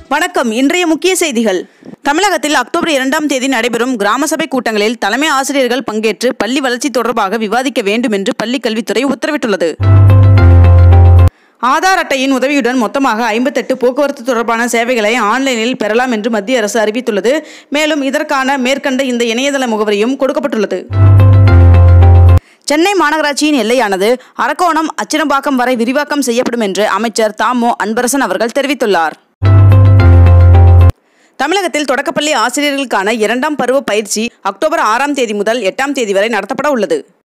வணக்கம் இன்றைய முக்கிய செய்திகள் தமிழகத்தில் அக்டோபர் இரண்டாம் தேதி நடைபெறும் கிராம சபை கூட்டங்களில் தலைமை ஆசிரியர்கள் பங்கேற்று பள்ளி வளர்ச்சி தொடர்பாக விவாதிக்க வேண்டும் என்று பள்ளிக் கல்வித்துறை உத்தரவிட்டுள்ளது ஆதார் அட்டையின் உதவியுடன் மொத்தமாக ஐம்பத்தெட்டு போக்குவரத்து தொடர்பான சேவைகளை ஆன்லைனில் பெறலாம் என்று மத்திய அரசு அறிவித்துள்ளது மேலும் இதற்கான மேற்கண்ட இந்த இணையதள முகவரியும் கொடுக்கப்பட்டுள்ளது சென்னை மாநகராட்சியின் எல்லையானது அரக்கோணம் அச்சினம்பாக்கம் வரை விரிவாக்கம் செய்யப்படும் என்று அமைச்சர் தாமோ அன்பரசன் அவர்கள் தெரிவித்துள்ளார் தமிழகத்தில் தொடக்கப்பள்ளி ஆசிரியர்களுக்கான இரண்டாம் பருவ பயிற்சி அக்டோபர் ஆறாம் தேதி முதல் எட்டாம் தேதி வரை நடத்தப்பட உள்ளது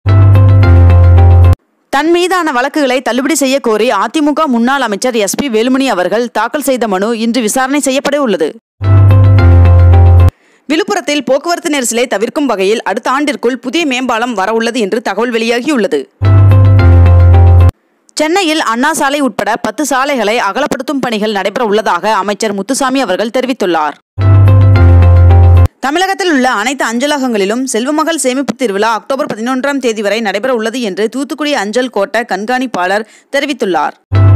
தன் மீதான வழக்குகளை தள்ளுபடி செய்ய கோரி அதிமுக முன்னாள் அமைச்சர் எஸ்பி வேலுமணி அவர்கள் தாக்கல் செய்த மனு இன்று விசாரணை செய்யப்பட உள்ளது விழுப்புரத்தில் போக்குவரத்து நெரிசலை தவிர்க்கும் வகையில் அடுத்த ஆண்டிற்குள் புதிய மேம்பாலம் வரவுள்ளது என்று தகவல் வெளியாகியுள்ளது சென்னையில் அண்ணா சாலை உட்பட பத்து சாலைகளை அகலப்படுத்தும் பணிகள் நடைபெற உள்ளதாக அமைச்சர் முத்துசாமி அவர்கள் தெரிவித்துள்ளார் தமிழகத்தில் உள்ள அனைத்து அஞ்சலகங்களிலும் செல்வமகள் சேமிப்பு திருவிழா அக்டோபர் பதினொன்றாம் தேதி வரை நடைபெற உள்ளது என்று தூத்துக்குடி அஞ்சல் கோட்ட கண்காணிப்பாளர் தெரிவித்துள்ளார்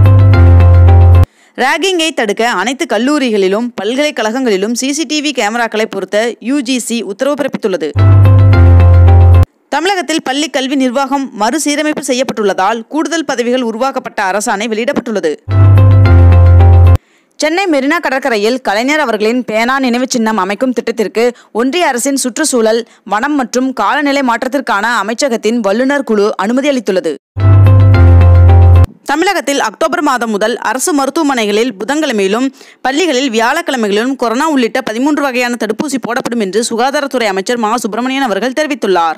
ராகிங்கை தடுக்க அனைத்து கல்லூரிகளிலும் பல்கலைக்கழகங்களிலும் சிசிடிவி கேமராக்களை பொருத்த யுஜிசி உத்தரவு பிறப்பித்துள்ளது தமிழகத்தில் பள்ளி கல்வி நிர்வாகம் மறுசீரமைப்பு செய்யப்பட்டுள்ளதால் கூடுதல் பதவிகள் உருவாக்கப்பட்ட அரசாணை வெளியிடப்பட்டுள்ளது சென்னை மெரினா கடற்கரையில் கலைஞர் அவர்களின் பேனா நினைவுச் சின்னம் அமைக்கும் திட்டத்திற்கு ஒன்றிய அரசின் சுற்றுச்சூழல் வனம் மற்றும் காலநிலை மாற்றத்திற்கான அமைச்சகத்தின் வல்லுநர் குழு அனுமதி அளித்துள்ளது தமிழகத்தில் அக்டோபர் மாதம் முதல் அரசு மருத்துவமனைகளில் புதன்கிழமையிலும் பள்ளிகளில் வியாழக்கிழமைகளிலும் கொரோனா உள்ளிட்ட பதிமூன்று வகையான தடுப்பூசி போடப்படும் என்று சுகாதாரத்துறை அமைச்சர் மா சுப்பிரமணியன் அவர்கள் தெரிவித்துள்ளார்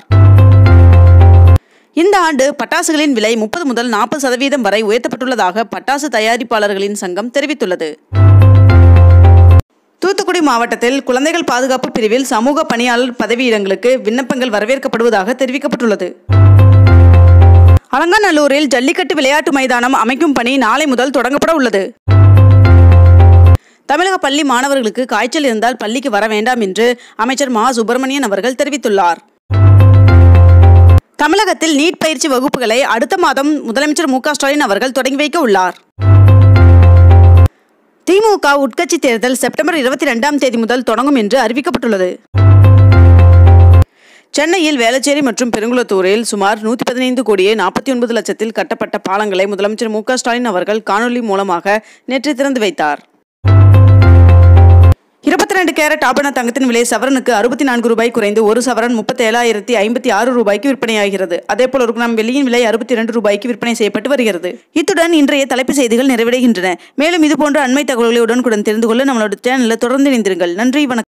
இந்த ஆண்டு பட்டாசுகளின் விலை முப்பது முதல் நாற்பது சதவீதம் வரை உயர்த்தப்பட்டுள்ளதாக பட்டாசு தயாரிப்பாளர்களின் சங்கம் தெரிவித்துள்ளது தூத்துக்குடி மாவட்டத்தில் குழந்தைகள் பாதுகாப்பு பிரிவில் சமூக பணியாளர் பதவியிடங்களுக்கு விண்ணப்பங்கள் வரவேற்கப்படுவதாக தெரிவிக்கப்பட்டுள்ளது அலங்காநல்லூரில் ஜல்லிக்கட்டு விளையாட்டு மைதானம் அமைக்கும் பணி நாளை முதல் தொடங்கப்பட உள்ளது தமிழக பள்ளி மாணவர்களுக்கு காய்ச்சல் இருந்தால் பள்ளிக்கு வர வேண்டாம் என்று அமைச்சர் மா சுப்பிரமணியன் அவர்கள் தெரிவித்துள்ளார் தமிழகத்தில் நீட் பயிற்சி வகுப்புகளை அடுத்த மாதம் முதலமைச்சர் மு ஸ்டாலின் அவர்கள் தொடங்கி வைக்க உள்ளார் திமுக உட்கட்சி தேர்தல் செப்டம்பர் இருபத்தி ரெண்டாம் தேதி முதல் தொடங்கும் என்று அறிவிக்கப்பட்டுள்ளது சென்னையில் வேளச்சேரி மற்றும் பெருங்குளத்தூரில் சுமார் நூற்றி பதினைந்து கோடியே நாற்பத்தி ஒன்பது லட்சத்தில் கட்டப்பட்ட பாலங்களை முதலமைச்சர் மு ஸ்டாலின் அவர்கள் காணொலி மூலமாக நேற்று திறந்து வைத்தார் இருபத்தி ரெண்டு கேரட் ஆபரண தங்கத்தின் விலை சவரனுக்கு அறுபத்தி நான்கு ரூபாய் குறைந்து ஒரு சவரன் முப்பத்தி ஏழாயிரத்தி ஐம்பத்தி ஆறு ரூபாய்க்கு விற்பனையாகிறது அதேபோல் ஒரு கிராம் வெள்ளியின் விலை அறுபத்தி இரண்டு ரூபாய்க்கு விற்பனை செய்யப்பட்டு வருகிறது இத்துடன் இன்றைய தலைப்பு செய்திகள் நிறைவடைகின்றன மேலும் இதுபோன்ற அண்மை தகவல்களை உடனுக்குடன் தெரிந்து கொள்ள நம்மளோட சேனலில் தொடர்ந்து இணைந்திருங்கள் நன்றி வணக்கம்